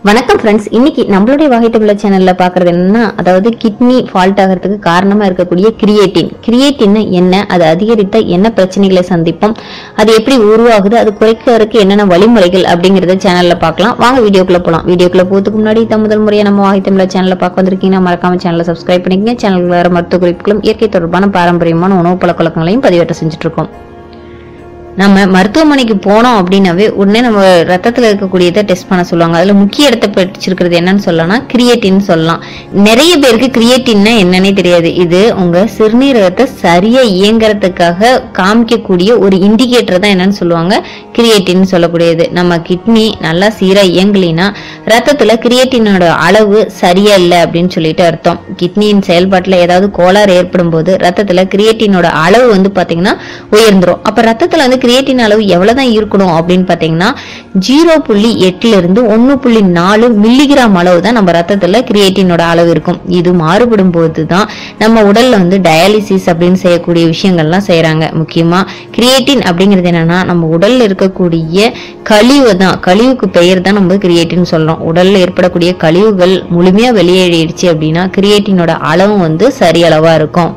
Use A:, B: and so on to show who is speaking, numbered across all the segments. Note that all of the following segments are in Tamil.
A: வணக்கம் ஃப்ரெண்ட்ஸ் இன்னைக்கு நம்மளுடைய வகை தமிழ் சேனல்ல பாக்குறது என்னன்னா அதாவது கிட்னி ஃபால்ட் ஆகிறதுக்கு காரணமா இருக்கக்கூடிய கிரியேட்டின் கிரியேட்டின் என்ன அது அதிகரித்த என்ன பிரச்சனைகளை சந்திப்போம் அது எப்படி உருவாகுது அது குறைக்கிறதுக்கு என்னென்ன வழிமுறைகள் அப்படிங்கறத சேனல்ல பார்க்கலாம் வாங்க வீடியோக்குள்ள போலாம் வீடியோக்குள்ள போறதுக்கு முன்னாடி இதான் முதல் முறையா நம்ம வகை தமிழ் சேனல்ல பார்க்க வந்திருக்கீங்கன்னா மறக்காம சேனலை சப்ஸ்கிரைப் பண்ணிக்கங்க சேனலுக்கு வேற மருத்துவ குறிப்புகளும் இயற்கை தொடர்பான பாரம்பரியமான உணவு பழக்க வழக்கங்களையும் பதிவேற்ற செஞ்சுட்டு இருக்கோம் நம்ம மருத்துவமனைக்கு போனோம் அப்படின்னாவே உடனே நம்ம ரத்தத்துல இருக்கக்கூடியதை டெஸ்ட் பண்ண சொல்லுவாங்க அதுல முக்கிய இடத்தை பிடிச்சிருக்கிறது என்னன்னு சொல்லலாம்னா கிரியேட்டின் சொல்லலாம் நிறைய பேருக்கு கிரியேட்டின்னா என்னன்னே தெரியாது இது உங்க சிறுநீரகத்தை சரியா இயங்குறதுக்காக காமிக்கக்கூடிய ஒரு இண்டிகேட்டர் தான் என்னன்னு சொல்லுவாங்க கிரியேட்டின் சொல்லக்கூடியது நம்ம கிட்னி நல்லா சீரா இயங்கலினா ரத்தத்துல கிரியேட்டினோட அளவு சரியா இல்லை அப்படின்னு சொல்லிட்டு அர்த்தம் கிட்னியின் செயல்பாட்டுல ஏதாவது கோளாறு ஏற்படும் போது ரத்தத்துல கிரியேட்டினோட அளவு வந்து பாத்தீங்கன்னா உயர்ந்துரும் அப்ப ரத்தத்துல வந்து கிரியேட்டின் அளவு எவ்வளவுதான் இருக்கணும் அப்படின்னு பாத்தீங்கன்னா ஜீரோ புள்ளி எட்டுல இருந்து ஒன்னு புள்ளி நாலு மில்லிகிராம் அளவு தான் நம்ம ரத்தத்துல கிரியேட்டினோட அளவு இருக்கும் இது மாறுபடும் போது தான் நம்ம உடல்ல வந்து டயாலிசிஸ் அப்படின்னு செய்யக்கூடிய விஷயங்கள்லாம் செய்யறாங்க முக்கியமா கிரியேட்டின் அப்படிங்கிறது என்னன்னா நம்ம உடல்ல இருக்கக்கூடிய கழிவு தான் கழிவுக்கு பெயர் தான் நம்ம கிரியேட்டின் சொல்றோம் உடல்ல ஏற்படக்கூடிய கழிவுகள் முழுமையா வெளியேறிடுச்சு அப்படின்னா கிரியேட்டினோட அளவும் வந்து சரி அளவா இருக்கும்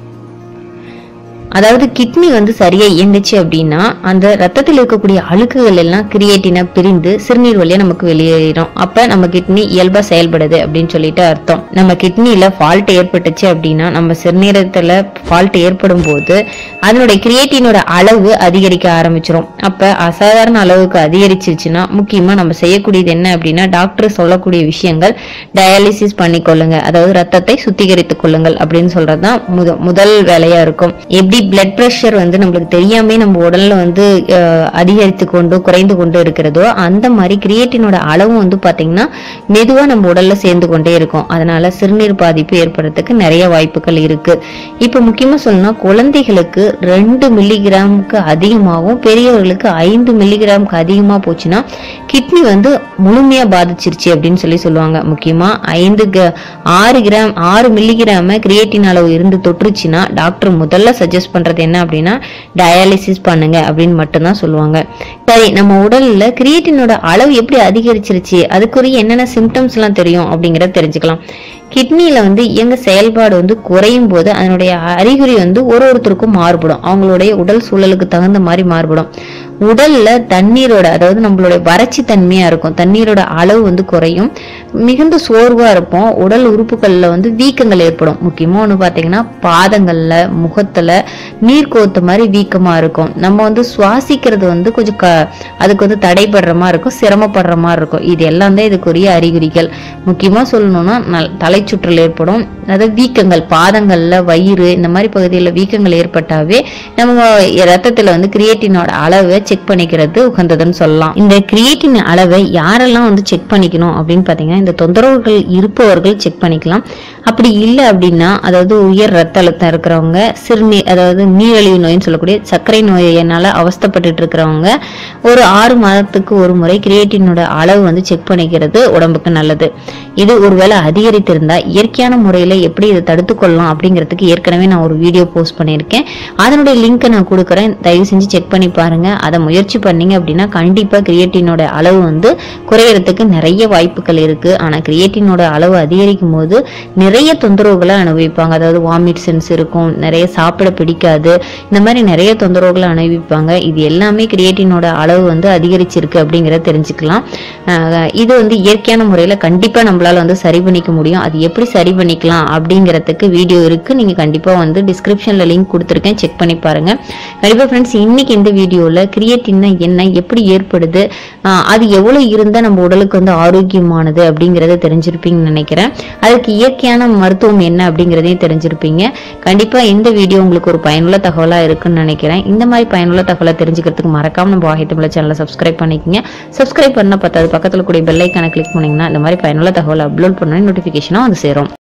A: அதாவது கிட்னி வந்து சரியா இயங்குச்சு அப்படின்னா அந்த ரத்தத்தில் இருக்கக்கூடிய அழுக்குகள் எல்லாம் கிரியேட்டினா பிரிந்து சிறுநீர் வழியா நமக்கு வெளியேறும் அப்ப நம்ம கிட்னி இயல்பா செயல்படுது அப்படின்னு சொல்லிட்டு அர்த்தம் நம்ம கிட்னில ஃபால்ட் ஏற்பட்டுச்சு அப்படின்னா நம்ம சிறுநீரகத்துல ஃபால்ட் ஏற்படும் போது அதனுடைய கிரியேட்டினோட அளவு அதிகரிக்க ஆரம்பிச்சிரும் அப்ப அசாதாரண அளவுக்கு அதிகரிச்சிருச்சுன்னா முக்கியமா நம்ம செய்யக்கூடியது என்ன அப்படின்னா டாக்டர் சொல்லக்கூடிய விஷயங்கள் டயாலிசிஸ் பண்ணிக்கொள்ளுங்க அதாவது ரத்தத்தை சுத்திகரித்துக் கொள்ளுங்கள் அப்படின்னு சொல்றதுதான் முத முதல் வேலையா இருக்கும் எப்படி பிளட் பிரஷர் வந்து நம்மளுக்கு தெரியாமே நம்ம உடல்ல வந்து அஹ், அதிகரித்து கொண்டு குறைந்து கொண்டு இருக்கிறதோ அந்த மாதிரி கிரியேட்டினோட அளவும் வந்து பாத்தீங்கன்னா மெதுவா நம்ம உடல்ல சேர்ந்து கொண்டே இருக்கும் அதனால சிறுநீர் பாதிப்பு ஏற்படுறதுக்கு நிறைய வாய்ப்புகள் இருக்கு இப்ப முக்கியமா சொல்லணும்னா குழந்தைகளுக்கு ரெண்டு மில்லிகிராமுக்கு அதிகமாகவும் பெரியவர்களுக்கு ஐந்து மில்லிகிராமுக்கு அதிகமா போச்சுன்னா கிட்னி வந்து முழுமையா பாதிச்சிருச்சு அப்படின்னு சொல்லி சொல்லுவாங்க முக்கியமா ஐந்து க- ஆறு கிராம் ஆறு மில்லிகிராம கிரியேட்டின் அளவு இருந்து தொற்றுச்சுன்னா டாக்டர் முதல்ல சஜஸ்ட் பண்றது என்ன அப்படின்னா டயாலிசிஸ் பண்ணுங்க அப்படின்னு மட்டும்தான் சொல்லுவாங்க சரி நம்ம உடல்ல கிரியேட்டினோட அளவு எப்படி அதிகரிச்சிருச்சு அதுக்குரிய என்னென்ன சிம்டம்ஸ் எல்லாம் தெரியும் அப்படிங்கறத தெரிஞ்சுக்கலாம் கிட்னில வந்து இயங்க செயல்பாடு வந்து குறையும் போது அதனுடைய அறிகுறி வந்து ஒரு ஒருத்தருக்கும் மாறுபடும் அவங்களுடைய உடல் சூழலுக்கு தகுந்த மாதிரி மாறுபடும் உடல்ல தண்ணீரோட அதாவது நம்மளுடைய வறட்சி தன்மையா இருக்கும் தண்ணீரோட அளவு வந்து குறையும் மிகுந்த சோர்வா இருப்போம் உடல் உறுப்புகள்ல வந்து வீக்கங்கள் ஏற்படும் முக்கியமா ஒண்ணு பாத்தீங்கன்னா பாதங்கள்ல முகத்துல நீர் கோத்த மாதிரி வீக்கமா இருக்கும் நம்ம வந்து சுவாசிக்கிறது வந்து கொஞ்சம் க அதுக்கு வந்து தடைபடுற மாதிரி இருக்கும் சிரமப்படுற மாதிரி இருக்கும் இது எல்லாம் தான் இதுக்குரிய அறிகுறிகள் முக்கியமா சொல்லணும்னா நல்- தலைச்சுற்றல் ஏற்படும் அதாவது வீக்கங்கள் பாதங்கள்ல வயிறு இந்த மாதிரி பகுதியில் வீக்கங்கள் ஏற்பட்டாவே நம்ம ரத்தத்துல வந்து கிரியேட்டினோட அளவை செக் பண்ணிக்கிறது உகந்ததுன்னு சொல்லலாம் இந்த கிரியேட்டின் அளவை யாரெல்லாம் வந்து செக் பண்ணிக்கணும் அப்படின்னு பாத்தீங்கன்னா இந்த தொந்தரவுகள் இருப்பவர்கள் செக் பண்ணிக்கலாம் அப்படி இல்லை அப்படின்னா அதாவது உயர் ரத்த அழுத்தம் இருக்கிறவங்க சிறுநீர் அதாவது நீரிழிவு நோயின்னு சொல்லக்கூடிய சர்க்கரை நோயினால அவஸ்தைப்பட்டுட்டு இருக்கிறவங்க ஒரு ஆறு மாதத்துக்கு ஒரு முறை கிரியேட்டினோட அளவு வந்து செக் பண்ணிக்கிறது உடம்புக்கு நல்லது இது ஒருவேளை அதிகரித்திருந்தா இயற்கையான முறையில எப்படி இதை தடுத்து கொள்ளலாம் அப்படிங்கிறதுக்கு ஏற்கனவே நான் ஒரு வீடியோ போஸ்ட் பண்ணியிருக்கேன் அதனுடைய லிங்கை நான் கொடுக்குறேன் தயவு செஞ்சு செக் பண்ணி பாருங்க அதை முயற்சி பண்ணீங்க அப்படின்னா கண்டிப்பா கிரியேட்டினோட அளவு வந்து குறையறதுக்கு நிறைய வாய்ப்புகள் இருக்கு ஆனா கிரியேட்டினோட அளவு அதிகரிக்கும் போது நிறைய தொந்தரவுகளை அனுபவிப்பாங்க அதாவது வாமிட் சென்ஸ் இருக்கும் நிறைய சாப்பிட பிடிக்காது இந்த மாதிரி நிறைய தொந்தரவுகளை அனுபவிப்பாங்க இது எல்லாமே கிரியேட்டினோட அளவு வந்து அதிகரிச்சிருக்கு அப்படிங்கறத தெரிஞ்சுக்கலாம் ஆஹ் இது வந்து இயற்கையான முறையில கண்டிப்பா நம்மளால வந்து சரி பண்ணிக்க முடியும் அது எப்படி சரி பண்ணிக்கலாம் அப்படிங்கறதுக்கு வீடியோ இருக்கு நீங்க கண்டிப்பா வந்து டிஸ்கிரிப்ஷன்ல லிங்க் கொடுத்துருக்கேன் செக் பண்ணி பாருங்க கண்டிப்பா ஃப்ரெண்ட்ஸ் இன்னைக்கு இந்த வீடியோல கிரியேட்டின்னா என்ன எப்படி ஏற்படுது ஆஹ் அது எவ்வளவு இருந்தா நம்ம உடலுக்கு வந்து ஆரோக்கியமானது அப்படிங்கறத தெரிஞ்சிருப்பீங்கன்னு நினைக்கிறேன் அதுக்கு இயற்கையான மருத்துவம் என்ன அப்படிங்கறதையும் தெரிஞ்சிருப்பீங்க கண்டிப்பா இந்த வீடியோ உங்களுக்கு ஒரு பயனுள்ள தகவலா இருக்குன்னு நினைக்கிறேன் இந்த மாதிரி பயனுள்ள தகவலை தெரிஞ்சுக்கிறதுக்கு மறக்காம நம்ம வாகை தமிழ் சேனலை சப்ஸ்கிரைப் பண்ணிக்கங்க சப்ஸ்கிரைப் பண்ண பத்தாது பக்கத்துல கூடிய பெல் ஐக்கானை கிளிக் பண்ணீங்கன்னா இந்த மாதிரி பயனுள்ள தகவலை அப்லோட் பண்ண நோட்டிபிகேஷனா வந்து சேரும்